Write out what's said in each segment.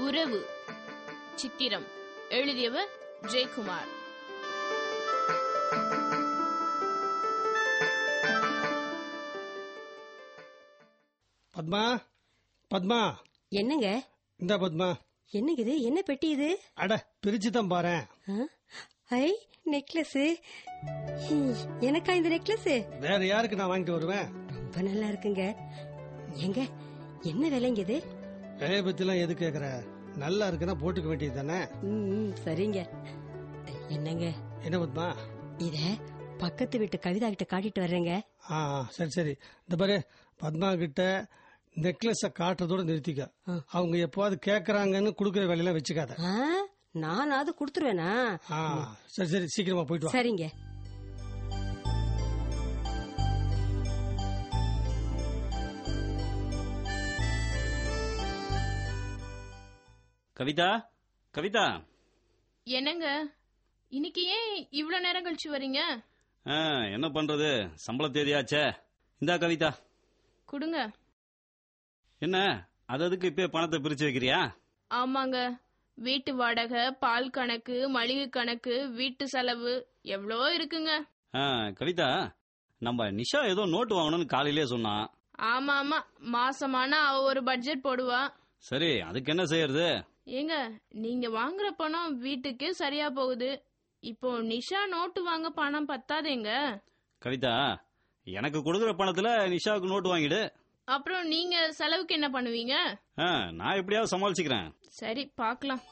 உறவு சித்திரம் எழுதியவர் ஜெயக்குமார் பத்மா பத்மா என்னங்க இந்த பத்மா என்னங்க இது என்ன பெட்டி இது அட பிரிச்சு தான் பாரு ஆ? ஐ நெக்லஸ் எனக்கா இந்த நெக்லஸ் வேற யாருக்கு நான் வாங்கிட்டு வருவேன் ரொம்ப நல்லா இருக்குங்க எங்க என்ன விலைங்க இது விலைய பத்திலாம் எது கேக்குற நல்லா இருக்குன்னா போட்டுக்க வேண்டியது தானே ம், ம், சரிங்க என்னங்க என்ன பத்மா இத பக்கத்து வீட்டு கவிதா கிட்ட காட்டிட்டு வர்றேங்க ஆ ஆ, சரி சரி இந்த பாரு பத்மா கிட்ட நெக்லஸ காட்டுறதோட நிறுத்திக்க அவங்க எப்போது கேக்குறாங்கன்னு குடுக்கற வேலையெல்லாம் வச்சுக்காத ஆ, நானாவது கொடுத்துருவேனா ஆ சரி சரி சீக்கிரமா போயிட்டு வா சரிங்க கவிதா கவிதா என்னங்க இன்னைக்கு ஏன் இவ்வளவு நேரம் கழிச்சு வரீங்க ஆ, என்ன பண்றது சம்பள தேதியாச்சே இந்தா கவிதா கொடுங்க என்ன அது அதுக்கு இப்ப பணத்தை பிரிச்சு வைக்கிறியா ஆமாங்க வீட்டு வாடகை பால் கணக்கு மளிகை கணக்கு வீட்டு செலவு எவ்வளோ இருக்குங்க ஆ, கவிதா நம்ம நிஷா ஏதோ நோட்டு வாங்கணும்னு காலையிலே சொன்னான் ஆமா ஆமா மாசமானா அவ ஒரு பட்ஜெட் போடுவா சரி அதுக்கு என்ன செய்யறது ஏங்க நீங்க வாங்குற பணம் வீட்டுக்கே சரியா போகுது இப்போ நிஷா நோட்டு வாங்க பணம் பத்தாதேங்க கவிதா எனக்கு கொடுக்குற பணத்துல நிஷாவுக்கு நோட்டு வாங்கிடு அப்புறம் நீங்க செலவுக்கு என்ன பண்ணுவீங்க ஆ, நான் எப்படியாவது சமாளிச்சுக்கிறேன் சரி பார்க்கலாம்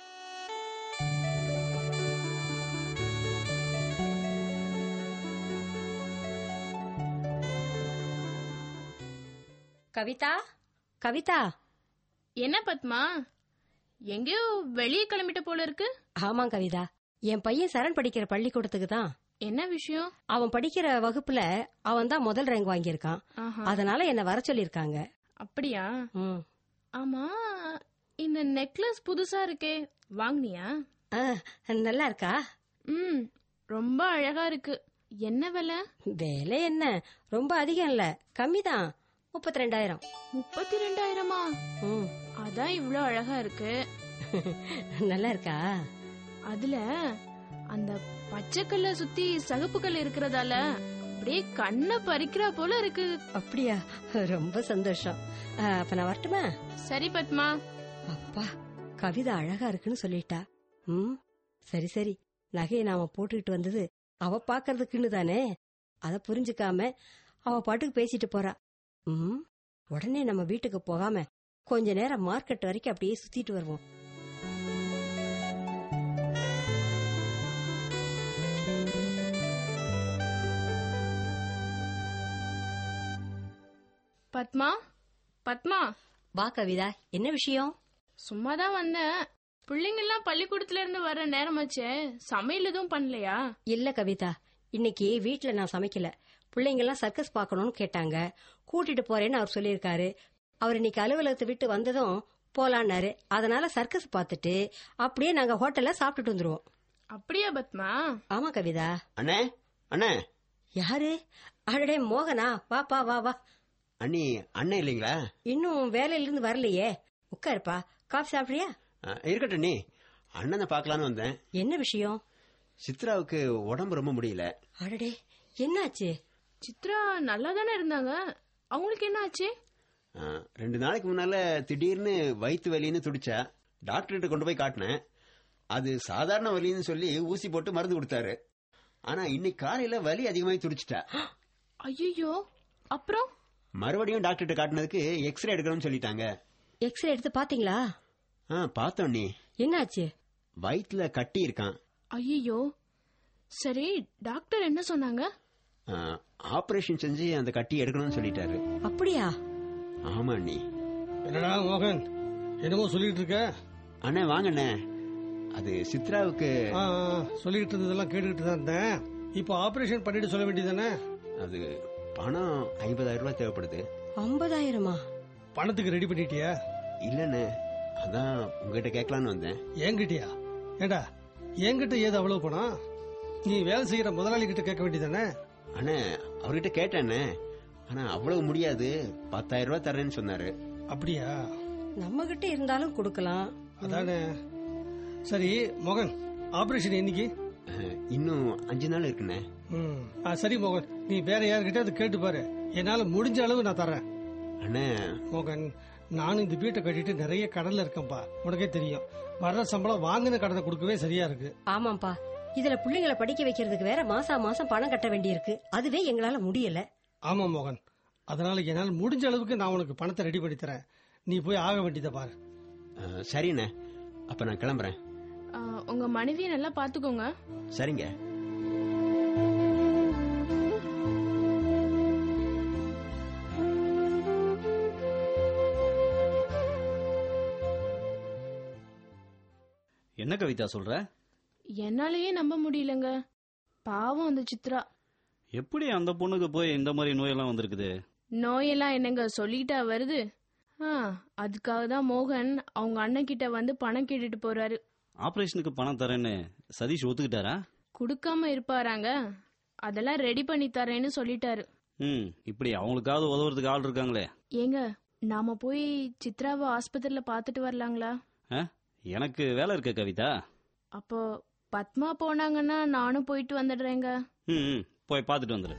கவிதா கவிதா என்ன பத்மா எங்கேயோ வெளியே கிளம்பிட்ட போல இருக்கு ஆமா கவிதா என் பையன் சரண் படிக்கிற பள்ளிக்கூடத்துக்கு தான் என்ன விஷயம் அவன் படிக்கிற வகுப்புல அவன் தான் முதல் ரேங்க் வாங்கியிருக்கான் ஆஹா. அதனால என்ன வர சொல்லிருக்காங்க அப்படியா ம். ஆமா இந்த நெக்லஸ் புதுசா இருக்கே வாங்குனியா ஆ, நல்லா இருக்கா ம் ரொம்ப அழகா இருக்கு என்ன விலை வேலை என்ன ரொம்ப அதிகம் இல்ல கம்மிதான் முப்பத்தி ரெண்டாயிரம் முப்பத்தி ரெண்டாயிரமா அதான் இவ்ளோ அழகா இருக்கு நல்லா இருக்கா அதுல அந்த பச்சைக்கல்ல சுத்தி சகப்பு கல் இருக்கிறதால அப்படியே கண்ணை பறிக்கிறா போல இருக்கு அப்படியா ரொம்ப சந்தோஷம் ஆ, அப்ப நான் வரட்டுமா சரி பத்மா அப்பா கவிதா அழகா இருக்குன்னு சொல்லிட்டா ம் சரி சரி நகையை நாம போட்டுக்கிட்டு வந்தது அவ பாக்குறதுக்குன்னு தானே அத புரிஞ்சுக்காம அவ பாட்டுக்கு பேசிட்டு போறா ம் உடனே நம்ம வீட்டுக்கு போகாம கொஞ்ச நேரம் மார்க்கெட் வரைக்கும் அப்படியே சுத்திட்டு வருவோம் பத்மா பத்மா வா கவிதா என்ன விஷயம் சும்மாதான் வந்தேன் பிள்ளைங்கெல்லாம் பள்ளிக்கூடத்துல இருந்து வர நேரமாச்சே சமையல் எதுவும் பண்ணலையா இல்ல கவிதா இன்னைக்கு வீட்ல நான் சமைக்கல பிள்ளைங்க எல்லாம் சர்க்கஸ் பார்க்கணும்னு கேட்டாங்க கூட்டிட்டு போறேன்னு அவர் சொல்லியிருக்காரு அவர் இன்னைக்கு அலுவலகத்தை விட்டு வந்ததும் போலான்னாரு அதனால சர்க்கஸ் பார்த்துட்டு அப்படியே நாங்க ஹோட்டல்ல சாப்பிட்டுட்டு வந்துருவோம் அப்படியா பத்மா ஆமா கவிதா அண்ணே அண்ணே யாரு அடடே மோகனா வாப்பா வா வா அண்ணி அண்ணன் இல்லைங்களா இன்னும் வேலையில இருந்து வரலையே உட்காருப்பா காஃபி சாப்பிடுறியா ஆ, இருக்கட்டும் நீ அண்ணனை பார்க்கலான்னு வந்தேன் என்ன விஷயம் சித்ராவுக்கு உடம்பு ரொம்ப முடியல அடடே என்னாச்சு சித்ரா நல்லா தானே இருந்தாங்க அவங்களுக்கு என்ன ஆச்சு ஆ, ரெண்டு நாளைக்கு முன்னால திடீர்னு வயிற்று வலின்னு துடிச்சா டாக்டர்கிட்ட கொண்டு போய் காட்டினேன் அது சாதாரண வலின்னு சொல்லி ஊசி போட்டு மருந்து கொடுத்தாரு ஆனா இன்னைக்கு காலையில வலி அதிகமாகி துடிச்சிட்டா ஐயோ அப்புறம் மறுபடியும் டாக்டர்கிட்ட காட்டினதுக்கு எக்ஸ்ரே எடுக்கணும்னு சொல்லிட்டாங்க எக்ஸ்ரே எடுத்து பாத்தீங்களா ஆ பார்த்தோம் நீ என்னாச்சு வயிற்றுல கட்டி இருக்கான் ஐயோ சரி டாக்டர் என்ன சொன்னாங்க ஆ, ஆபரேஷன் செஞ்சு அந்த கட்டி எடுக்கணும்னு சொல்லிட்டாரு அப்படியா ஆமா அண்ணி என்னடா மோகன் என்னமோ சொல்லிட்டு இருக்க அண்ணே வாங்கண்ணே அது சித்ராவுக்கு ஆ, ஆ, சொல்லிட்டு இருந்ததெல்லாம் கேட்டுக்கிட்டு தான் இருந்தேன் இப்போ ஆபரேஷன் பண்ணிட்டு சொல்ல வேண்டியதானே அது பணம் ஐம்பதாயிரம் ரூபாய் தேவைப்படுது ஐம்பதாயிரமா பணத்துக்கு ரெடி பண்ணிட்டியா இல்லண்ணே அதான் உங்ககிட்ட கேட்கலான்னு வந்தேன் என்கிட்டயா ஏண்டா என்கிட்ட ஏது அவ்வளவு பணம் நீ வேலை செய்யற முதலாளி கிட்ட கேட்க வேண்டியதானே அண்ணே அவர்கிட்ட கேட்டேண்ணே ஆனா அவ்வளவு முடியாது பத்தாயிரம் ரூபாய் தரேன்னு சொன்னாரு அப்படியா நம்ம கிட்ட இருந்தாலும் கொடுக்கலாம் அதானே சரி மோகன் ஆபரேஷன் என்னைக்கு அஹ், இன்னும் அஞ்சு நாள் இருக்குண்ணே ம். ஆ, சரி மோகன் நீ வேற யாருக்கிட்ட அதை கேட்டு பாரு என்னால முடிஞ்ச அளவு நான் தரேன் அண்ணே மோகன் நானும் இந்த வீட்டை கட்டிட்டு நிறைய கடன்ல இருக்கேன்ப்பா உனக்கே தெரியும் வர்ற சம்பளம் வாங்கின கடனை கொடுக்கவே சரியா இருக்கு ஆமாப்பா இதுல பிள்ளைங்களை படிக்க வைக்கிறதுக்கு வேற மாசா மாசம் பணம் கட்ட வேண்டியிருக்கு அதுவே எங்களால முடியல ஆமா மோகன் அதனால என்னால் முடிஞ்ச அளவுக்கு நான் உனக்கு பணத்தை ரெடி பண்ணி தரேன் நீ போய் ஆக வேண்டியதை பாரு அஹ், சரிண்ணே அப்ப நான் கிளம்புறேன் ஆ, உங்க மனைவியை நல்லா பாத்துக்கோங்க சரிங்க என்ன கவிதா சொல்ற என்னாலயே நம்ப முடியலங்க பாவம் அந்த சித்ரா எப்படி அந்த பொண்ணுக்கு போய் இந்த மாதிரி நோயெல்லாம் வந்திருக்குது நோயெல்லாம் என்னங்க சொல்லிட்டா வருது ஆ அதுக்காக தான் மோகன் அவங்க அண்ணன் கிட்ட வந்து பணம் கேட்டுட்டு போறாரு ஆபரேஷனுக்கு பணம் தரேன்னு சதீஷ் ஒத்துக்கிட்டாரா கொடுக்காம இருப்பாராங்க அதெல்லாம் ரெடி பண்ணி தரேன்னு சொல்லிட்டாரு ம் இப்படி அவங்களுக்காவது உதவுறதுக்கு ஆள் இருக்காங்களே ஏங்க நாம போய் சித்ராவை ஆஸ்பத்திரியில பாத்துட்டு வரலாங்களா எனக்கு வேலை இருக்க கவிதா அப்போ பத்மா போனாங்கன்னா நானும் போயிட்டு வந்துடுறேங்க ம் ம், போய் பார்த்துட்டு வந்துரு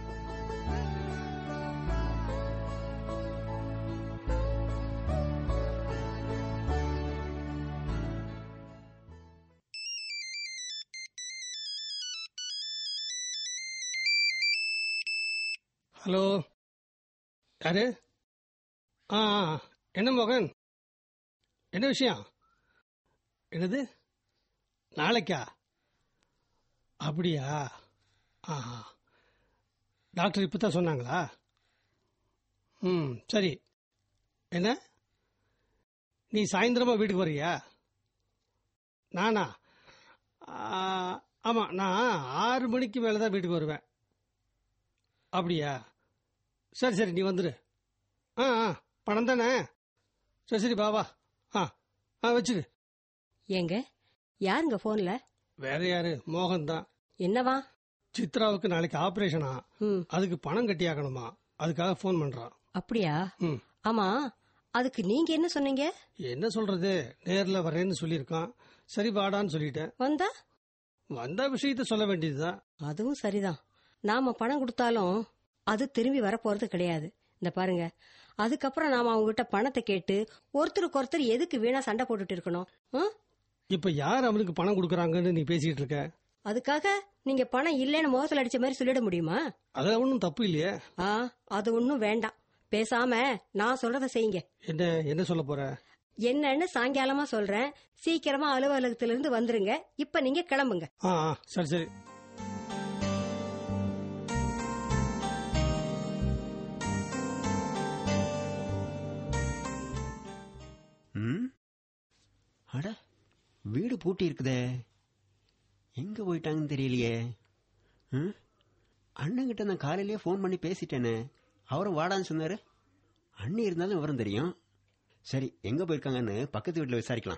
ஹலோ யாரு ஆ ஆ, என்ன மோகன் என்ன விஷயம் என்னது நாளைக்கா அப்படியா ஆஹா டாக்டர் இப்போ தான் சொன்னாங்களா ம் சரி என்ன நீ சாயந்தரமா வீட்டுக்கு வர்றியா நானா ஆ, ஆமா நான் ஆறு மணிக்கு மேலே தான் வீட்டுக்கு வருவேன் அப்படியா சரி சரி நீ வந்துடு ஆ ஆ பணம் தானே சரி சரி வா வா ஆ ஆ வச்சுடு ஏங்க யாருங்க போன்ல வேற யாரு மோகன் தான் என்னவா சித்ராவுக்கு நாளைக்கு ஆபரேஷனா ம் அதுக்கு பணம் கட்டியாகணுமா அதுக்காக ஃபோன் பண்றான் அப்படியா ம் ஆமா அதுக்கு நீங்க என்ன சொன்னீங்க என்ன சொல்றது நேர்ல வரேன்னு சொல்லியிருக்கான் சரி வாடான்னு சொல்லிட்டேன் வந்தா வந்த விஷயத்த சொல்ல வேண்டியதுதான் அதுவும் சரிதான் நாம பணம் கொடுத்தாலும் அது திரும்பி வரப்போறது கிடையாது இந்த பாருங்க அதுக்கப்புறம் நாம அவங்க கிட்ட பணத்தை கேட்டு ஒருத்தருக்கு ஒருத்தர் எதுக்கு வீணா சண்டை போட்டுட்டு இருக்கணும் ஆ? இப்ப யார் அவனுக்கு பணம் கொடுக்கறாங்கன்னு நீ பேசிட்டு இருக்க அதுக்காக நீங்க பணம் இல்லைன்னு முகத்துல அடிச்ச மாதிரி சொல்லிட முடியுமா அது ஒன்றும் தப்பு இல்லையே ஆ அது ஒன்றும் வேண்டாம் பேசாம நான் சொல்றத செய்யுங்க என்ன என்ன சொல்ல போற என்னன்னு சாயங்காலமா சொல்றேன் சீக்கிரமா அலுவலகத்துல இருந்து வந்துருங்க இப்ப நீங்க கிளம்புங்க ஆ ஆ சரி சரி ம் அட வீடு பூட்டி இருக்குதே எங்க போயிட்டாங்கன்னு தெரியலையே ம் அண்ணங்கிட்ட நான் காலையிலேயே ஃபோன் பண்ணி பேசிட்டேனே அவரும் வாடான்னு சொன்னாரு அண்ணி இருந்தாலும் விவரம் தெரியும் சரி எங்க போயிருக்காங்கன்னு பக்கத்து வீட்டுல விசாரிக்கலாம்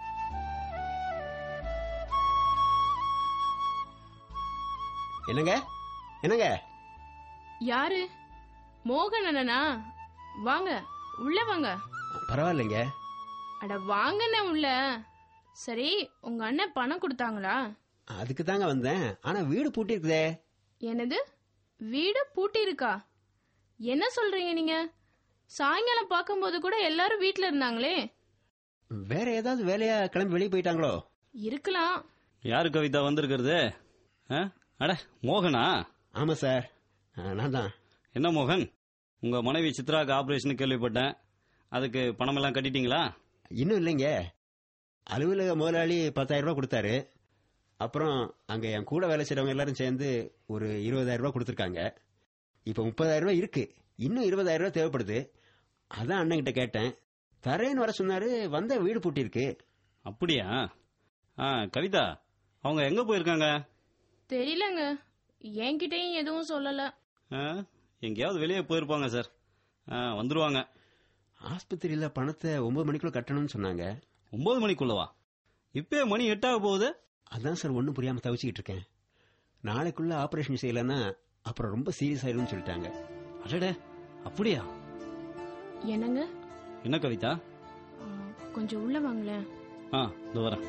என்னங்க என்னங்க யாரு மோகன் அண்ணனா வாங்க உள்ள வாங்க பரவாயில்லைங்க அட வாங்கண்ணே உள்ள சரி உங்க அண்ணன் பணம் கொடுத்தாங்களா அதுக்கு தாங்க வந்தேன் ஆனா வீடு பூட்டி இருக்குதே என்னது வீடு பூட்டி இருக்கா என்ன சொல்றீங்க நீங்க சாயங்காலம் பார்க்கும்போது கூட எல்லாரும் வீட்ல இருந்தாங்களே வேற ஏதாவது வேலையா கிளம்பி வெளியே போயிட்டாங்களோ இருக்கலாம் யாரு கவிதா வந்திருக்கிறது ஆ? அட மோகனா ஆமா சார் ஆ, நான் தான் என்ன மோகன் உங்க மனைவி சித்ராக்கு ஆபரேஷன் கேள்விப்பட்டேன் அதுக்கு பணமெல்லாம் கட்டிட்டீங்களா இன்னும் இல்லைங்க அலுவலக முதலாளி பத்தாயிரம் ரூபாய் கொடுத்தாரு அப்புறம் அங்க என் கூட வேலை செய்றவங்க எல்லாரும் சேர்ந்து ஒரு இருபதாயிரம் ரூபாய் கொடுத்துருக்காங்க இப்ப முப்பதாயிரம் ரூபாய் இருக்கு இன்னும் இருபதாயிரம் ரூபாய் தேவைப்படுது அதான் அண்ணன் கிட்ட கேட்டேன் தரேன்னு வர சொன்னாரு வந்த வீடு பூட்டி இருக்கு அப்படியா ஆ கவிதா அவங்க எங்க போயிருக்காங்க தெரியலங்க என்கிட்டயும் எதுவும் சொல்லல ஆ, எங்கேயாவது வெளியே போயிருப்பாங்க சார் ஆ, வந்துருவாங்க ஆஸ்பத்திரியில பணத்தை ஒன்பது மணிக்குள்ள கட்டணும்னு சொன்னாங்க ஒன்பது மணிக்குள்ளவா இப்பயே மணி எட்டாக போகுது அதான் சார் ஒன்றும் புரியாம தவிச்சுக்கிட்டு இருக்கேன் நாளைக்குள்ள ஆபரேஷன் செய்யலைன்னா அப்புறம் ரொம்ப சீரியஸ் ஆயிரும்னு சொல்லிட்டாங்க அடடே அப்படியா என்னங்க என்ன கவிதா ஆ, கொஞ்சம் உள்ள வாங்களேன் ஆ இதோ வரேன்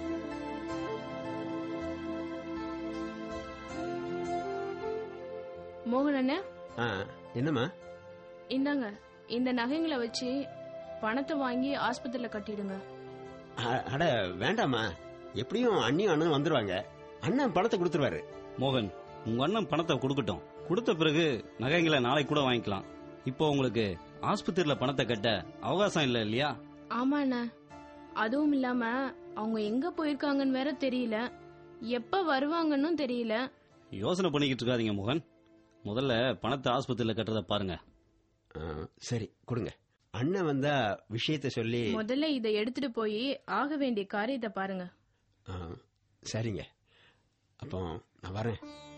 மோகன் அண்ணே ஆ என்னம்மா இந்தாங்க இந்த நகைங்களை வச்சு பணத்தை வாங்கி ஆஸ்பத்திரியில கட்டிடுங்க அ- அட வேண்டாம்மா எப்படியும் அண்ணியும் அண்ணனும் வந்துருவாங்க அண்ணன் பணத்தை கொடுத்துருவாரு மோகன் உங்க அண்ணன் பணத்தை கொடுக்கட்டும் கொடுத்த பிறகு நகைங்களை நாளைக்கு கூட வாங்கிக்கலாம் இப்போ உங்களுக்கு ஆஸ்பத்திரியில பணத்தை கட்ட அவகாசம் இல்லை இல்லையா ஆமா அண்ணே அதுவும் இல்லாம அவங்க எங்க போயிருக்காங்கன்னு வேற தெரியல எப்ப வருவாங்கன்னு தெரியல யோசனை பண்ணிக்கிட்டு இருக்காதீங்க மோகன் முதல்ல பணத்தை ஆஸ்பத்திரியில கட்டுறத பாருங்க ஆ, சரி கொடுங்க அண்ணன் வந்தா விஷயத்த சொல்லி முதல்ல இதை எடுத்துட்டு போய் ஆக வேண்டிய காரியத்தை பாருங்க ஆ, சரிங்க அப்போ நான் வரேன்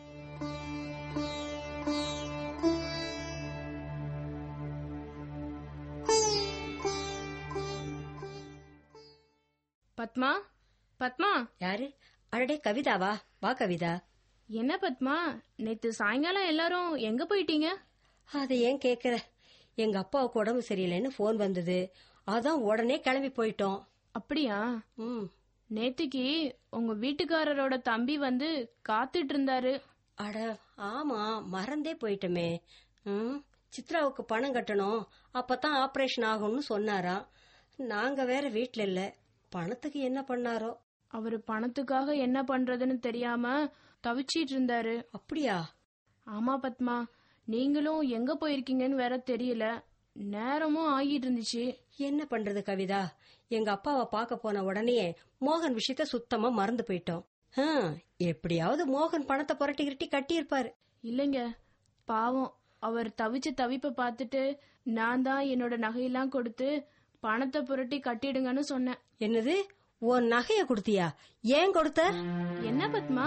பத்மா பத்மா யாரு அடடே கவிதாவா வா கவிதா என்ன பத்மா நேத்து சாயங்காலம் எல்லாரும் எங்க போயிட்டீங்க அதை ஏன் கேக்குற எங்க அப்பாவுக்கு உடம்பு சரியில்லைன்னு ஃபோன் வந்தது அதான் உடனே கிளம்பி போயிட்டோம் அப்படியா ம் நேத்துக்கு உங்க வீட்டுக்காரரோட தம்பி வந்து காத்துட்டு இருந்தாரு அட ஆமா மறந்தே போயிட்டோமே ம் சித்ராவுக்கு பணம் கட்டணும் அப்பதான் ஆபரேஷன் ஆகும்னு சொன்னாராம் நாங்க வேற வீட்ல இல்ல பணத்துக்கு என்ன பண்ணாரோ அவரு பணத்துக்காக என்ன பண்றதுன்னு தெரியாம தவிச்சிட்டு இருந்தாரு அப்படியா ஆமா பத்மா நீங்களும் எங்க போயிருக்கீங்கன்னு வேற தெரியல நேரமும் ஆகிட்டு இருந்துச்சு என்ன பண்றது கவிதா எங்க அப்பாவை பார்க்க போன உடனே மோகன் விஷயத்த சுத்தமா மறந்து போயிட்டோம் ஹம், எப்படியாவது மோகன் பணத்தை புரட்டி கிரட்டி கட்டியிருப்பாரு இல்லைங்க பாவம் அவர் தவிச்ச தவிப்ப பார்த்துட்டு நான் தான் என்னோட நகையெல்லாம் கொடுத்து பணத்தை புரட்டி கட்டிடுங்கன்னு சொன்னேன் என்னது உன் நகைய கொடுத்தியா ஏன் கொடுத்த என்ன பத்மா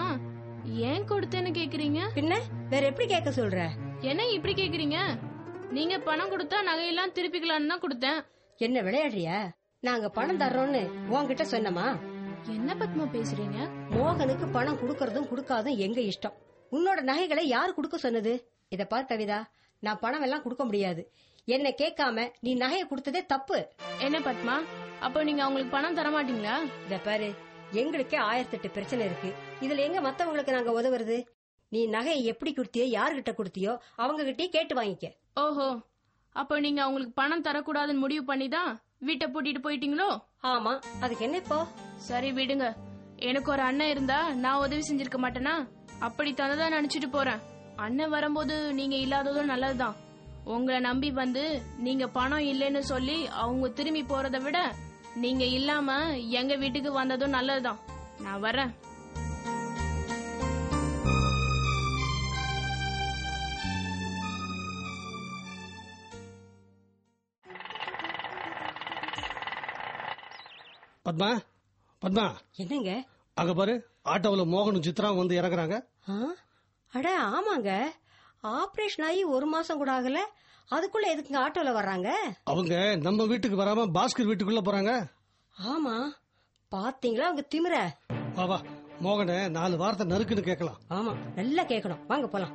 ஏன் கொடுத்தேன்னு கேக்குறீங்க பின்ன வேற எப்படி கேட்க சொல்ற என்ன இப்படி கேக்குறீங்க நீங்க பணம் கொடுத்தா நகையெல்லாம் திருப்பிக்கலான்னு தான் கொடுத்தேன் என்ன விளையாடுறியா நாங்க பணம் தர்றோம்னு உன்கிட்ட சொன்னமா என்ன பத்மா பேசுறீங்க மோகனுக்கு பணம் கொடுக்கறதும் கொடுக்காதும் எங்க இஷ்டம் உன்னோட நகைகளை யாரு கொடுக்க சொன்னது இத பார் கவிதா நான் பணம் எல்லாம் கொடுக்க முடியாது என்ன கேட்காம நீ நகைய கொடுத்ததே தப்பு என்ன பத்மா அப்போ நீங்க அவங்களுக்கு பணம் தர மாட்டீங்களா இத பாரு எங்களுக்கே ஆயிரத்தெட்டு பிரச்சனை இருக்கு இதுல எங்க மத்தவங்களுக்கு நாங்க உதவுறது நீ நகையை எப்படி கொடுத்தியோ யாருகிட்ட கொடுத்தியோ அவங்க கிட்டயே கேட்டு வாங்கிக்க ஓஹோ அப்போ நீங்க அவங்களுக்கு பணம் தரக்கூடாதுன்னு முடிவு பண்ணி தான் வீட்டை பூட்டிட்டு போயிட்டீங்களோ ஆமா அதுக்கு என்ன இப்போ சரி விடுங்க எனக்கு ஒரு அண்ணன் இருந்தா நான் உதவி செஞ்சிருக்க மாட்டேனா அப்படி தந்ததா நினைச்சிட்டு போறேன் அண்ணன் வரும்போது நீங்க இல்லாததும் நல்லதுதான் உங்களை நம்பி வந்து நீங்க பணம் இல்லைன்னு சொல்லி அவங்க திரும்பி போறதை விட நீங்க இல்லாம எங்க வீட்டுக்கு வந்ததும் நல்லதுதான் நான் வரேன் பத்மா பத்மா என்னங்க அங்க பாரு ஆட்டோவில் மோகனும் சித்ராவும் வந்து இறங்குறாங்க ஆ? அட ஆமாங்க ஆபரேஷன் ஆகி ஒரு மாசம் கூட ஆகல அதுக்குள்ள எதுக்குங்க ஆட்டோல வர்றாங்க அவங்க நம்ம வீட்டுக்கு வராம பாஸ்கர் வீட்டுக்குள்ள போறாங்க ஆமா பாத்தீங்களா அவங்க திமிர வா வா மோகனை நாலு வார்த்தை நறுக்குன்னு கேட்கலாம் ஆமா நல்லா கேட்கணும் வாங்க போலாம்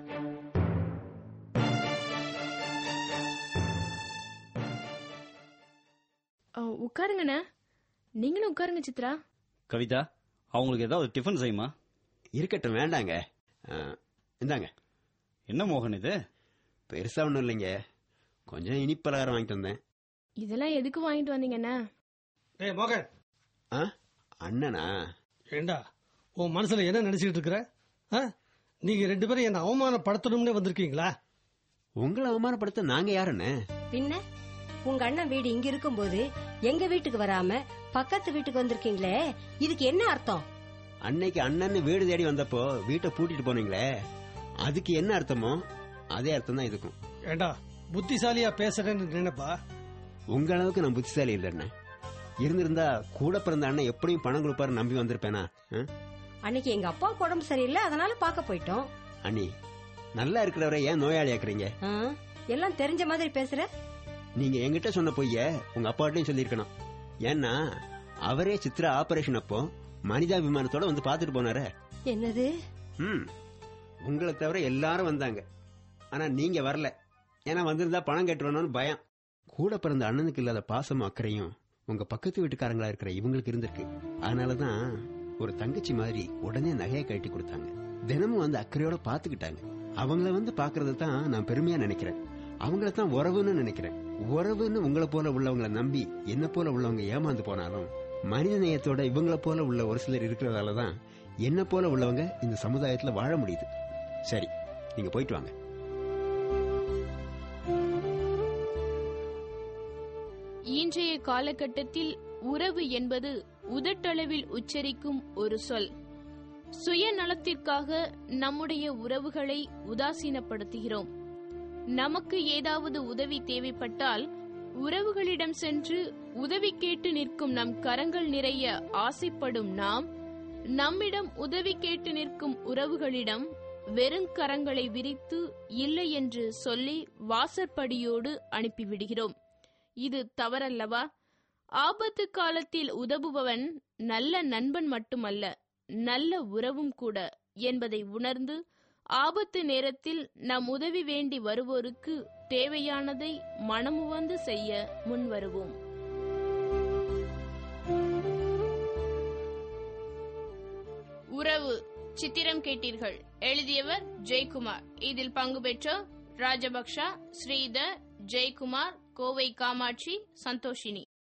அஹ், உட்காருங்கண்ணே நீங்களும் உட்காருங்க சித்ரா கவிதா அவங்களுக்கு ஏதாவது டிஃபன் செய்யுமா இருக்கட்டும் வேண்டாங்க ஆ, இந்தாங்க என்ன மோகன் இது பெருசா ஒன்றும் இல்லைங்க கொஞ்சம் இனிப்பலகாரம் வாங்கிட்டு வந்தேன் இதெல்லாம் எதுக்கு வாங்கிட்டு வந்தீங்கண்ணே டேய் மோகன் ஆ அண்ணனா ஏண்டா உன் மனசுல என்ன நினைச்சிட்டு இருக்கிற ஆ? நீங்க ரெண்டு பேரும் என்ன அவமானப்படுத்தணும்னே வந்திருக்கீங்களா உங்களை அவமானப்படுத்த நாங்க யாருன்னு பின்ன உங்க அண்ணன் வீடு இங்க இருக்கும்போது எங்க வீட்டுக்கு வராம பக்கத்து வீட்டுக்கு வந்திருக்கீங்களே இதுக்கு என்ன அர்த்தம் அன்னைக்கு அண்ணன் வீடு தேடி வந்தப்போ வீட்டை பூட்டிட்டு போனீங்களே அதுக்கு என்ன அர்த்தமோ அதே அர்த்தம் தான் இதுக்கும் ஏண்டா புத்திசாலியா பேசுறேன்னு நினைப்பா உங்க அளவுக்கு நான் புத்திசாலி இல்லைண்ணே இருந்திருந்தா கூட பிறந்த அண்ணன் எப்படியும் பணம் கொடுப்பாரு நம்பி வந்திருப்பேனா ஆ? அன்னைக்கு எங்க அப்பாவுக்கு உடம்பு சரியில்லை அதனால பார்க்க போயிட்டோம் அண்ணி நல்லா இருக்கிறவரை ஏன் நோயாளி ஆக்குறீங்க ஆ? எல்லாம் தெரிஞ்ச மாதிரி பேசுற நீங்க என்கிட்ட சொன்ன பொய்ய உங்க அப்பாட்டையும் சொல்லியிருக்கணும் ஏன்னா அவரே சித்ரா ஆபரேஷன் அப்போ மனிதாபிமானத்தோட வந்து பார்த்துட்டு போனாரே என்னது ம் உங்களை தவிர எல்லாரும் வந்தாங்க ஆனா நீங்க வரல ஏன்னா வந்திருந்தா பணம் கட்டுறணும்னு பயம் கூட பிறந்த அண்ணனுக்கு இல்லாத பாசமும் அக்கறையும் உங்க பக்கத்து வீட்டுக்காரங்களா இருக்கிற இவங்களுக்கு இருந்திருக்கு அதனாலதான் ஒரு தங்கச்சி மாதிரி உடனே நகையை கட்டி கொடுத்தாங்க தினமும் வந்து அக்கறையோட பாத்துக்கிட்டாங்க அவங்கள வந்து பாக்குறது தான் நான் பெருமையா நினைக்கிறேன் அவங்கள தான் உறவுன்னு நினைக்கிறேன் உறவுன்னு உங்களை போல உள்ளவங்கள நம்பி என்ன போல உள்ளவங்க ஏமாந்து போனாலும் மனித நேயத்தோட இவங்கள போல உள்ள ஒரு சிலர் இருக்கிறதால தான் என்ன போல உள்ளவங்க இந்த சமுதாயத்துல வாழ முடியுது சரி நீங்க போயிட்டு வாங்க இன்றைய காலகட்டத்தில் உறவு என்பது உதட்டளவில் உச்சரிக்கும் ஒரு சொல் சுயநலத்திற்காக நம்முடைய உறவுகளை உதாசீனப்படுத்துகிறோம் நமக்கு ஏதாவது உதவி தேவைப்பட்டால் உறவுகளிடம் சென்று உதவி கேட்டு நிற்கும் நம் கரங்கள் நிறைய ஆசைப்படும் நாம் நம்மிடம் உதவி கேட்டு நிற்கும் உறவுகளிடம் வெறும் கரங்களை விரித்து இல்லை என்று சொல்லி வாசற்படியோடு அனுப்பிவிடுகிறோம் இது தவறல்லவா ஆபத்து காலத்தில் உதவுபவன் நல்ல நண்பன் மட்டுமல்ல நல்ல உறவும் கூட என்பதை உணர்ந்து ஆபத்து நேரத்தில் நம் உதவி வேண்டி வருவோருக்கு தேவையானதை மனமுவந்து செய்ய முன்வருவோம் உறவு சித்திரம் கேட்டீர்கள் எழுதியவர் ஜெயக்குமார் இதில் பங்கு பெற்றோர் ராஜபக்ஷா ஸ்ரீதர் ஜெயக்குமார் கோவை காமாட்சி சந்தோஷினி